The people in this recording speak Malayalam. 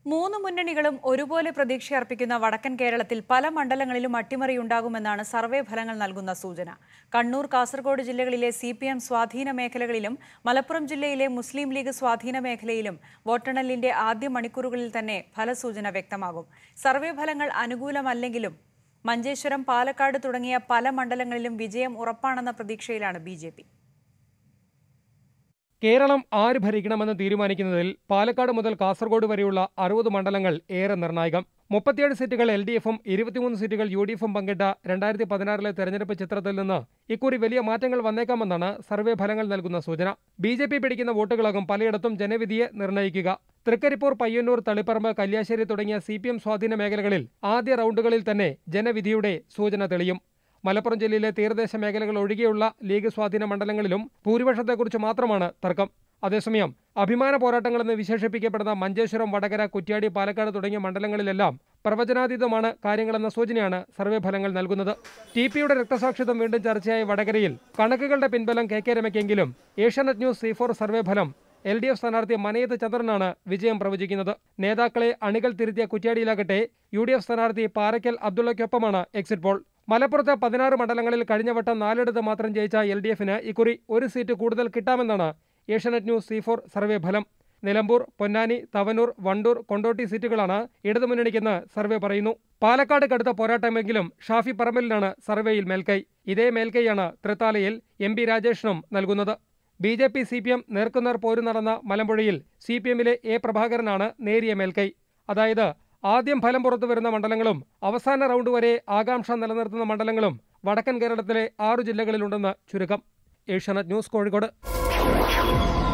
മൂന്ന് മുന്നണികളും ഒരുപോലെ പ്രതീക്ഷയർപ്പിക്കുന്ന വടക്കൻ കേരളത്തിൽ പല മണ്ഡലങ്ങളിലും അട്ടിമറിയുണ്ടാകുമെന്നാണ് സർവേ ഫലങ്ങൾ നൽകുന്ന സൂചന കണ്ണൂർ കാസർഗോഡ് ജില്ലകളിലെ സി പി എം സ്വാധീന മേഖലകളിലും മലപ്പുറം ജില്ലയിലെ മുസ്ലിം ലീഗ് സ്വാധീന മേഖലയിലും വോട്ടെണ്ണലിന്റെ ആദ്യ മണിക്കൂറുകളിൽ തന്നെ ഫലസൂചന വ്യക്തമാകും സർവേ ഫലങ്ങൾ അനുകൂലമല്ലെങ്കിലും മഞ്ചേശ്വരം പാലക്കാട് തുടങ്ങിയ പല മണ്ഡലങ്ങളിലും വിജയം ഉറപ്പാണെന്ന പ്രതീക്ഷയിലാണ് ബി കേരളം ആര് ഭരിക്കണമെന്ന് തീരുമാനിക്കുന്നതിൽ പാലക്കാട് മുതൽ കാസർഗോഡ് വരെയുള്ള അറുപത് മണ്ഡലങ്ങൾ ഏറെ നിർണായകം മുപ്പത്തിയേഴ് സീറ്റുകൾ എൽ ഡി എഫും ഇരുപത്തിമൂന്ന് സീറ്റുകൾ യു ഡി എഫും പങ്കിട്ട രണ്ടായിരത്തി പതിനാറിലെ തെരഞ്ഞെടുപ്പ് ചിത്രത്തിൽ നിന്ന് ഇക്കുറി വലിയ മാറ്റങ്ങൾ വന്നേക്കാമെന്നാണ് സർവേ ഫലങ്ങൾ നൽകുന്ന സൂചന ബി ജെ പി പിടിക്കുന്ന വോട്ടുകളാകും പലയിടത്തും ജനവിധിയെ നിർണ്ണയിക്കുക തൃക്കരിപ്പൂർ പയ്യന്നൂർ തളിപ്പറമ്പ് കല്യാശ്ശേരി തുടങ്ങിയ സി പി എം സ്വാധീന മേഖലകളിൽ ആദ്യ റൗണ്ടുകളിൽ തന്നെ ജനവിധിയുടെ സൂചന തെളിയും മലപ്പുറം ജില്ലയിലെ തീരദേശ മേഖലകൾ ഒഴികെയുള്ള ലീഗ് സ്വാധീന മണ്ഡലങ്ങളിലും ഭൂരിപക്ഷത്തെക്കുറിച്ച് മാത്രമാണ് തർക്കം അതേസമയം അഭിമാന പോരാട്ടങ്ങളെന്ന് വിശേഷിപ്പിക്കപ്പെടുന്ന മഞ്ചേശ്വരം വടകര കുറ്റ്യാടി പാലക്കാട് തുടങ്ങിയ മണ്ഡലങ്ങളിലെല്ലാം പ്രവചനാതീതമാണ് കാര്യങ്ങളെന്ന സൂചനയാണ് സർവേ ഫലങ്ങൾ നൽകുന്നത് ടി പിയുടെ രക്തസാക്ഷിത്വം വീണ്ടും ചർച്ചയായ വടകരയിൽ കണക്കുകളുടെ പിൻബലം കെ കെ രമയ്ക്കെങ്കിലും Asianet news C four survey ഫലം എൽ ഡി എഫ് സ്ഥാനാർത്ഥി മനയത്ത് ചന്ദ്രനാണ് വിജയം പ്രവചിക്കുന്നത് നേതാക്കളെ അണികൾ തിരുത്തിയ കുറ്റ്യാടിയിലാകട്ടെ യു ഡി എഫ് സ്ഥാനാർത്ഥി പാറയ്ക്കൽ അബ്ദുള്ളയ്ക്കൊപ്പമാണ് എക്സിറ്റ് പോൾ മലപ്പുറത്ത് പതിനാറ് മണ്ഡലങ്ങളിൽ കഴിഞ്ഞ വട്ടം നാലിടത്ത് മാത്രം ജയിച്ച എൽ ഡി എഫിന് ഇക്കുറി ഒരു സീറ്റ് കൂടുതൽ കിട്ടാമെന്നാണ് Asianet news C four survey ഫലം നിലമ്പൂർ പൊന്നാനി തവനൂർ വണ്ടൂർ കൊണ്ടോട്ടി സീറ്റുകളാണ് ഇടതുമുന്നണിക്കെന്ന് സർവേ പറയുന്നു പാലക്കാട് കടുത്ത പോരാട്ടമെങ്കിലും ഷാഫി പറമ്പലിനാണ് സർവേയിൽ മേൽക്കൈ ഇതേ മേൽക്കൈയാണ് തൃത്താലയിൽ എം പി രാജേഷിനും നൽകുന്നത് B J P C P M നേർക്കുനേർ പോരു നടന്ന മലമ്പുഴയിൽ സി പി എമ്മിലെ എ പ്രഭാകരനാണ് നേരിയ മേൽക്കൈ അതായത് ആദ്യം ഫലം പുറത്തു വരുന്ന മണ്ഡലങ്ങളും അവസാന റൗണ്ട് വരെ ആകാംക്ഷ നിലനിർത്തുന്ന മണ്ഡലങ്ങളും വടക്കൻ കേരളത്തിലെ ആറു ജില്ലകളിലുണ്ടെന്ന് ചുരുക്കം ഏഷ്യാനെറ്റ് ന്യൂസ് കോഴിക്കോട്